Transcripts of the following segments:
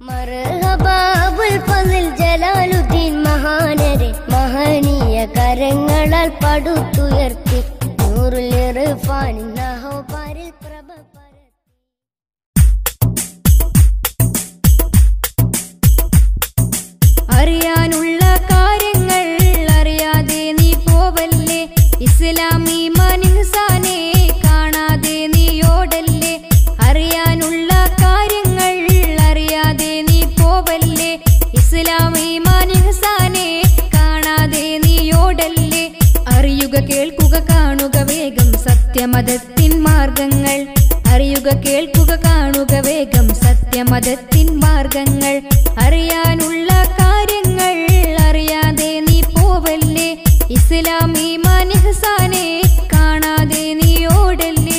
മർഹബാബുൽ ഫസിൽ ജലാലുദ്ദീൻ മഹാനരെ മഹനീയ കരങ്ങളാൽ പടുത്തുയർത്തി നൂറുൽ ഇർഫാനിൻ നഹോപാരിൽ പ്രഭ പരത്തി അറിയാനുള്ള കാര്യങ്ങൾ അറിയാതെ നീ പോവല്ലേ ഇസ്ലാമി മനിസാനെ കാണാതെ നീ ഓടല്ലേ അറിയാനുള്ള കാര്യങ്ങൾ അറിയാതെ നീ പോവല്ലേ ഇസ്ലാമി മനിസാനെ കാണാതെ നീ ഓടല്ലേ അറിയുക കേൾക്കുക കാണുക വേഗം സത്യമതത്തിൻ മാർഗങ്ങൾ അറിയുക കേൾക്കുക കാണുക വേഗം സത്യമതത്തിൻ മാർഗങ്ങൾ അറിയാനുള്ള കാര്യങ്ങൾ അറിയാതെ നീ പോവല്ലേ ഇസ്ലാമി മനഹസാനെ കാണാതെ നീ ഓടല്ലേ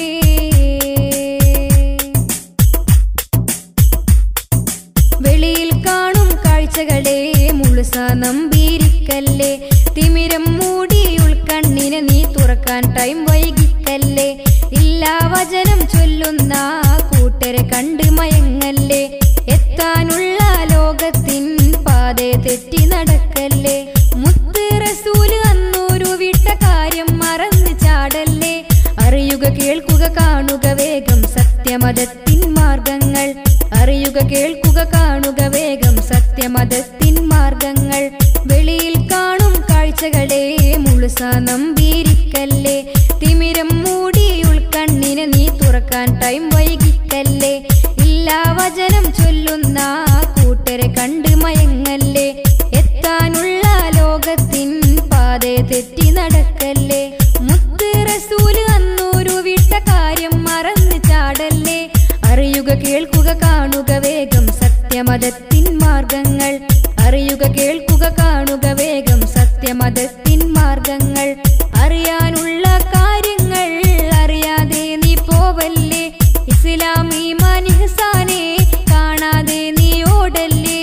വെളിയിൽ കാണും കാഴ്ചകളെ മുളുസ നമ്പീരിക്കല്ലേ തിമിരം മൂടി ഉൾക്കണ്ണിനെ നീ തുറക്കാൻ ടൈം വൈകിക്കല്ലേ ഇല്ലാ വചനം ചൊല്ലുന്ന കൂട്ടരെ കണ്ട് മയങ്ങല്ലേ എത്താനുള്ള ലോകത്തിൻ പാതെ തെറ്റി നടക്കല്ലേ മുത്ത് റസൂല് അന്നൂരു വിട്ട കാര്യം മറന്ന് ചാടല്ലേ അറിയുക കേൾക്കുക കാണുക വേഗം സത്യമതത്തിൻ മാർഗങ്ങൾ അറിയുക കേൾക്കുക കാണുക വേഗം സത്യമതത്തിൻ മാർഗങ്ങൾ വെളിയിൽ കാണും കാഴ്ചകളെ മുളുസ നമ്പീരിക്കല്ലേ തിമിരം മൂടി ഉൾക്കണ്ണിനെ നീ തുറക്കാൻ ടൈം വൈകിക്കല്ലേ ഇല്ലാ വചനം ചൊല്ലുന്ന കൂട്ടരെ കണ്ട് മയങ്ങല്ലേ എത്താനുള്ള ലോകത്തിൻ പാതെ തെറ്റി നടക്കല്ലേ മുത്ത് റസൂല് അന്നൂരു വിട്ട കാര്യം മറന്ന് ചാടല്ലേ അറിയുക കേൾക്കുക കാണുക വേഗം സത്യമതത്തിൻ മാർഗങ്ങൾ അറിയുക കേൾക്കുക കാണുക വേഗം സത്യമതത്തിൻ മാർഗങ്ങൾ അറിയാനുള്ള കാര്യങ്ങൾ അറിയാതെ നീ പോവല്ലേ ഇസ്ലാമി മനിഹസാനെ കാണാതെ നീ ഓടല്ലേ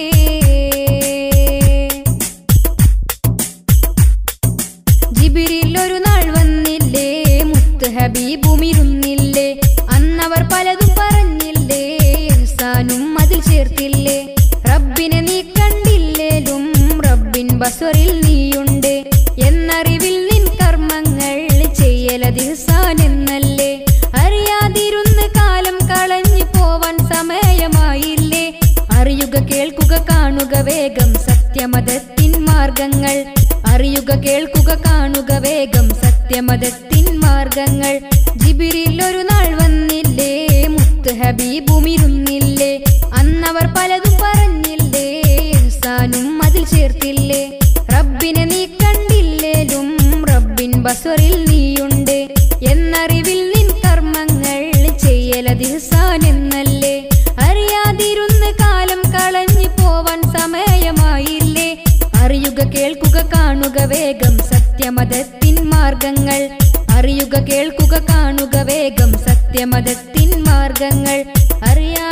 ജിബിരിൽ ഒരു നാൾ വന്നില്ലേ മുത്ത് ഹബീബുമിരുന്നില്ലേ അന്നവർ പലതും പറഞ്ഞില്ലേ ഇഹ്സാനും അതിൽ ചേർത്തില്ലേ റബ്ബിനെ നീ കണ്ടില്ലേലും റബ്ബിൻ ബസ്വറിൽ നീയുണ്ട് എന്നറിവിൽ നിൻ കർമ്മങ്ങൾ ചെയ്യലത് ഇഹ്സാൻ എന്നല്ലേ അറിയാതിരുന്ന് കാലം കളഞ്ഞു പോവാൻ സമയമായില്ലേ അറിയുക കേൾക്കുക കാണുക വേഗം സത്യമതത്തിൻ മാർഗങ്ങൾ അറിയുക കേൾക്കുക കാണുക വേഗം സത്യമതത്തിൻ മാർഗങ്ങൾ ജിബിരിൽ ഒരു നാൾ വന്നില്ലേ മുത്ത് ഹബീബുമിരുന്നില്ലേ അന്നവർ പലതും പറഞ്ഞില്ലേ ഇഹ്സാനും അതിൽ ചേർത്തില്ലേ റബ്ബിനെ നീ കണ്ടില്ലേലും റബ്ബിൻ ബസ്വറിൽ നീയുണ്ട് എന്നറിവിൽ നിൻ കർമ്മങ്ങൾ ചെയ്യലത് ഇഹ്സാൻ എന്നല്ലേ അറിയാതിരുന്ന് കാലം കളഞ്ഞു പോവാൻ സമയമായില്ലേ അറിയുക കേൾക്കുക കാണുക വേഗം സത്യമതത്തിൻ മാർഗങ്ങൾ അറിയുക കേൾക്കുക കാണുക വേഗം സത്യമതത്തിൻ മാർഗങ്ങൾ അറിയാ